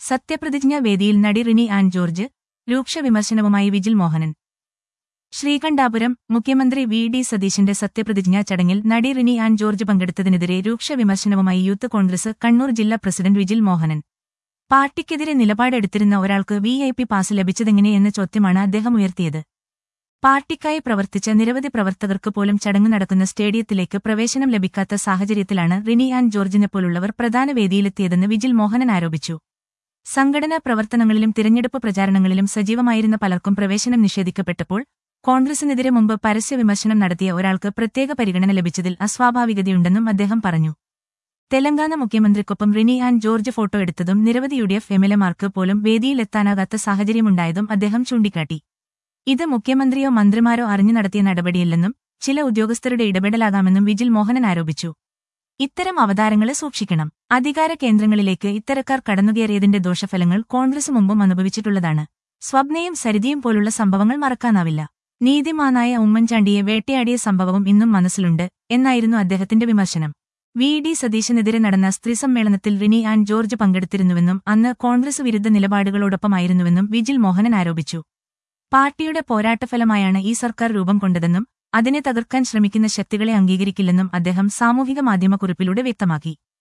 സത്യപ്രതിജ്ഞാ വേദിയിൽ നടി റിനി ആൻ ജോർജ് രൂക്ഷ വിമർശനവുമായി വിജിൽ മോഹനൻ ശ്രീകണ്ഠാപുരം മുഖ്യമന്ത്രി വി ഡി സതീശന്റെ സത്യപ്രതിജ്ഞാ ചടങ്ങിൽ നടി റിനി ആൻ ജോർജ് പങ്കെടുത്തതിനെതിരെ രൂക്ഷ വിമർശനവുമായി യൂത്ത് കോൺഗ്രസ് കണ്ണൂർ ജില്ലാ പ്രസിഡന്റ് വിജിൽ മോഹനൻ പാർട്ടിക്കെതിരെ നിലപാടെടുത്തിരുന്ന ഒരാൾക്ക് വി ഐ പി പാസ് ലഭിച്ചതെങ്ങനെ എന്ന ചോദ്യമാണ് അദ്ദേഹം ഉയർത്തിയത് പാർട്ടിക്കായി പ്രവർത്തിച്ച നിരവധി പ്രവർത്തകർക്ക് പോലും ചടങ്ങ് നടക്കുന്ന സ്റ്റേഡിയത്തിലേക്ക് പ്രവേശനം ലഭിക്കാത്ത സാഹചര്യത്തിലാണ് റിനി ആൻ ജോർജിനെപ്പോലുള്ളവർ പ്രധാന വേദിയിലെത്തിയതെന്ന് വിജിൽ മോഹനൻ ആരോപിച്ചു സംഘടനാ പ്രവർത്തനങ്ങളിലും തിരഞ്ഞെടുപ്പ് പ്രചാരണങ്ങളിലും സജീവമായിരുന്ന പലർക്കും പ്രവേശനം നിഷേധിക്കപ്പെട്ടപ്പോൾ കോൺഗ്രസിനെതിരെ മുമ്പ് പരസ്യ വിമർശനം നടത്തിയ ഒരാൾക്ക് പ്രത്യേക പരിഗണന ലഭിച്ചതിൽ അസ്വാഭാവികതയുണ്ടെന്നും അദ്ദേഹം പറഞ്ഞു തെലങ്കാന മുഖ്യമന്ത്രിക്കൊപ്പം റിനി ആൻ ജോർജ് ഫോട്ടോ എടുത്തതും നിരവധി യു ഡി എഫ് എംഎൽഎമാർക്ക് പോലും വേദിയിലെത്താനാകാത്ത സാഹചര്യമുണ്ടായതും അദ്ദേഹം ചൂണ്ടിക്കാട്ടി ഇത് മുഖ്യമന്ത്രിയോ മന്ത്രിമാരോ അറിഞ്ഞു നടത്തിയ നടപടിയല്ലെന്നും ചില ഉദ്യോഗസ്ഥരുടെ ഇടപെടലാകാമെന്നും വിജിൽ മോഹനൻ ആരോപിച്ചു ഇത്തരം അവതാരങ്ങളെ സൂക്ഷിക്കണം അധികാര കേന്ദ്രങ്ങളിലേക്ക് ഇത്തരക്കാർ കടന്നുകയറിയതിന്റെ ദോഷഫലങ്ങൾ കോൺഗ്രസ് മുമ്പും അനുഭവിച്ചിട്ടുള്ളതാണ് സ്വപ്നയും സരിതയും പോലുള്ള സംഭവങ്ങൾ മറക്കാനാവില്ല നീതിമാനായ ഉമ്മൻചാണ്ടിയെ വേട്ടയാടിയ സംഭവവും ഇന്നും മനസ്സിലുണ്ട് എന്നായിരുന്നു അദ്ദേഹത്തിന്റെ വിമർശനം വി ഡി സതീശനെതിരെ നടന്ന സ്ത്രീ സമ്മേളനത്തിൽ റിനി ആൻ ജോർജ് പങ്കെടുത്തിരുന്നുവെന്നും അന്ന് കോൺഗ്രസ് വിരുദ്ധ നിലപാടുകളോടൊപ്പമായിരുന്നുവെന്നും വിജിൽ മോഹനൻ ആരോപിച്ചു പാർട്ടിയുടെ പോരാട്ടഫലമായാണ് ഈ സർക്കാർ രൂപം കൊണ്ടതെന്നും അതിനെ തകർക്കാൻ ശ്രമിക്കുന്ന ശക്തികളെ അംഗീകരിക്കില്ലെന്നും അദ്ദേഹം സാമൂഹിക മാധ്യമക്കുറിപ്പിലൂടെ വ്യക്തമാക്കി